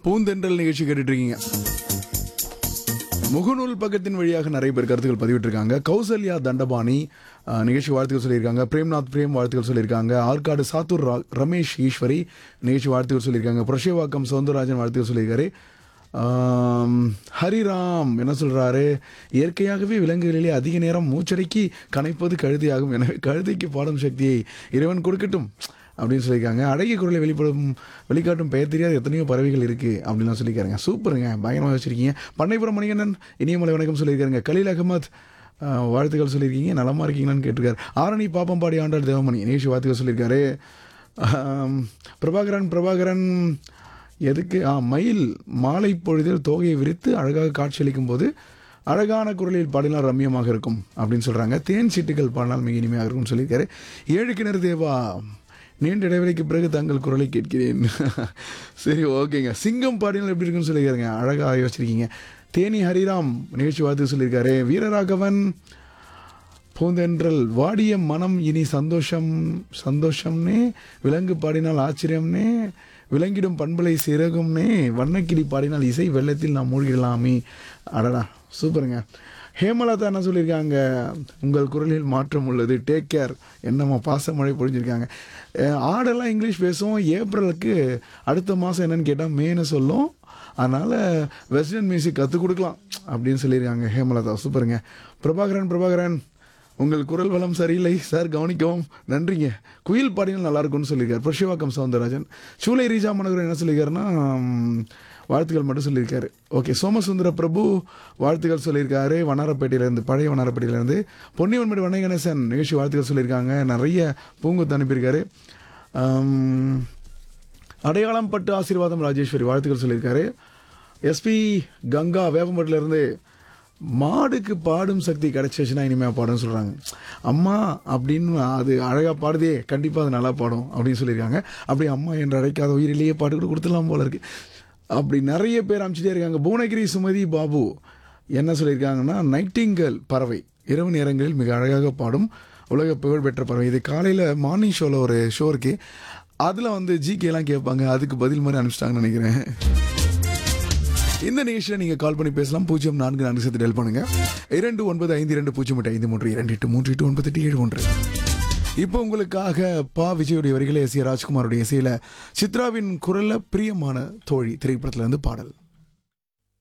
பூந்தென்றல் நிகழ்ச்சி கேட்டுட்டு இருக்கீங்க முகநூல் பக்கத்தின் வழியாக நிறைய பேர் கருத்துக்கள் பதிவிட்டிருக்காங்க கௌசல்யா தண்டபாணி அஹ், நிகழ்ச்சி வாழ்த்துக்கள் சொல்லியிருக்காங்க பிரேம்நாத் பிரேம் வாழ்த்துக்கள் சொல்லியிருக்காங்க ஆற்காடு சாத்தூர் ரா- ரமேஷ் ஈஸ்வரி நிகழ்ச்சி வாழ்த்துக்கள் சொல்லியிருக்காங்க புரஷேவாக்கம் சவுந்தரராஜன் வாழ்த்துக்கள் சொல்லியிருக்காரு ஆம், ஹரிராம் என்ன சொல்றாரு இயற்கையாகவே விலங்குகளிலே அதிக நேரம் மூச்சடக்கி கனைப்பது கழுதையாகும் எனவே கழுதைக்கு பாடும் சக்தியை இறைவன் கொடுக்கட்டும் அப்படின்னு சொல்லியிருக்காங்க அழகிய குரலை வெளிப்படும் வெளிக்காட்டும் பெயர் தெரியாத எத்தனையோ பறவைகள் இருக்குது அப்படின்லாம் சொல்லியிருக்காங்க சூப்பருங்க பயங்கரமாக வச்சுருக்கீங்க பண்ணைப்புறம் மணிகண்டன் இனியமலை வணக்கம் சொல்லியிருக்காங்க கலீல் அகமத் ஆஹ், வாழ்த்துக்கள் சொல்லியிருக்கீங்க நலமா இருக்கீங்களான்னு கேட்டிருக்காரு ஆரணி பாப்பம்பாடி ஆண்டாள் தேவமணி நிகழ்ச்சி வாழ்த்துக்கள் சொல்லியிருக்காரு ஆம், பிரபாகரன் பிரபாகரன் எதுக்கு ஆ மயில் மாலை பொழுதில் தோகையை விரித்து அழகாக காட்சியளிக்கும் போது அழகான குரலில் பாடினால் ரம்மியமாக இருக்கும் அப்படின்னு சொல்கிறாங்க தேன் சீட்டுகள் பாடினால் மிக இனிமையாக இருக்கும்னு சொல்லியிருக்காரு ஏழு கிணறு தேவா நீண்ட இடைவெளிக்கு பிறகு தங்கள் குரலை கேட்கிறேன் சரி ஓகேங்க சிங்கம் பாடினால் எப்படி இருக்குன்னு சொல்லியிருக்காருங்க அழகாக யோசிச்சிருக்கீங்க தேனி ஹரிராம் நிகழ்ச்சி வாழ்த்து சொல்லியிருக்காரு வீரராகவன் பூந்தென்றல் வாடிய மனம் இனி சந்தோஷம் சந்தோஷம்னே விலங்கு பாடினால் ஆச்சரியம்னே விலங்கிடும் பண்பலை சிறகும்னே வண்ணக்கிளி பாடினால் இசை வெள்ளத்தில் நாம் மூழ்கிடலாமே அடடா சூப்பருங்க ஹேமலதா என்ன சொல்லியிருக்காங்க உங்கள் குரலில் மாற்றம் உள்ளது டேக் கேர் என்னம்மா பாசமழை பொழிஞ்சிருக்காங்க அஹ் ஆடெல்லாம் இங்கிலீஷ் பேசும் ஏப்ரலுக்கு அடுத்த மாதம் என்னன்னு கேட்டால் மேன்னு சொல்லும் அதனால் வெஸ்டர்ன் மியூசிக் கற்றுக் கொடுக்கலாம் அப்படின்னு சொல்லியிருக்காங்க ஹேமலதா சூப்பருங்க பிரபாகரன் பிரபாகரன் உங்கள் குரல் வளம் சரியில்லை சார் கவனிக்கவும் நன்றிங்க குயில் பாடினால் நல்லா இருக்கும்னு சொல்லியிருக்காரு புருஷவாக்கம் சவுந்தரராஜன் சூலை ரீஜா மனோகரன் என்ன சொல்லியிருக்காருன்னா ம், வாழ்த்துக்கள் மட்டும் சொல்லியிருக்காரு ஓகே சோமசுந்தர பிரபு வாழ்த்துக்கள் சொல்லியிருக்காரு வண்ணாரப்பேட்டையிலேருந்து பழைய வண்ணாரப்பேட்டையிலேருந்து பொன்னிவன்மேடு வண்ணை கணேசன் நிகழ்ச்சி வாழ்த்துக்கள் சொல்லியிருக்காங்க நிறைய பூங்குத்து அனுப்பியிருக்காரு ஆம், அடையாளம் பட்டு ஆசீர்வாதம் ராஜேஸ்வரி வாழ்த்துக்கள் சொல்லியிருக்காரு எஸ்பி கங்கா வேப்பம்பட்டில இருந்து மாடுக்கு பாடும் சக்தி கிடைச்சிச்சுன்னா இனிமேல் பாடும்னு சொல்கிறாங்க அம்மா அப்படின்னு அது அழகாக பாடுதே கண்டிப்பாக அது நல்லா பாடும் அப்படின்னு சொல்லியிருக்காங்க அப்படி அம்மா என்று அழைக்காத உயிரிலேயே பாட்டு கூட கொடுத்துடலாம் போல இருக்கு அப்படி நிறைய பேர் அமைச்சிட்டே இருக்காங்க புவனகிரி சுமதி பாபு என்ன சொல்லியிருக்காங்கன்னா நைட்டிங்கல் பறவை இரவு நேரங்களில் மிக அழகாக பாடும் உலக புகழ்பெற்ற பறவை இது காலையில் மார்னிங் ஷோவில் ஒரு ஷோ இருக்கு அதில் வந்து ஜிகேலாம் கேட்பாங்க அதுக்கு பதில் மாதிரி அனுப்பிச்சிட்டாங்கன்னு நினைக்கிறேன் இந்த நிகழ்ச்சியில் நீங்கள் கால் பண்ணி பேசலாம் பூஜ்ஜியம் நான்கு நான்கு சேர்த்து டெல் பண்ணுங்க இரண்டு ஒன்பது ஐந்து இரண்டு பூஜ்ஜியம் எட்டு ஐந்து மூன்று இரண்டு எட்டு மூன்று எட்டு ஒன்பது எட்டு ஏழு ஒன்று இப்போ உங்களுக்காக பா விஜயுடைய வரிகளை எஸ் ஏ ராஜ்குமாருடைய இசையில் சித்ராவின் குரல்ல பிரியமான தோழி திரைப்படத்துல இருந்து பாடல்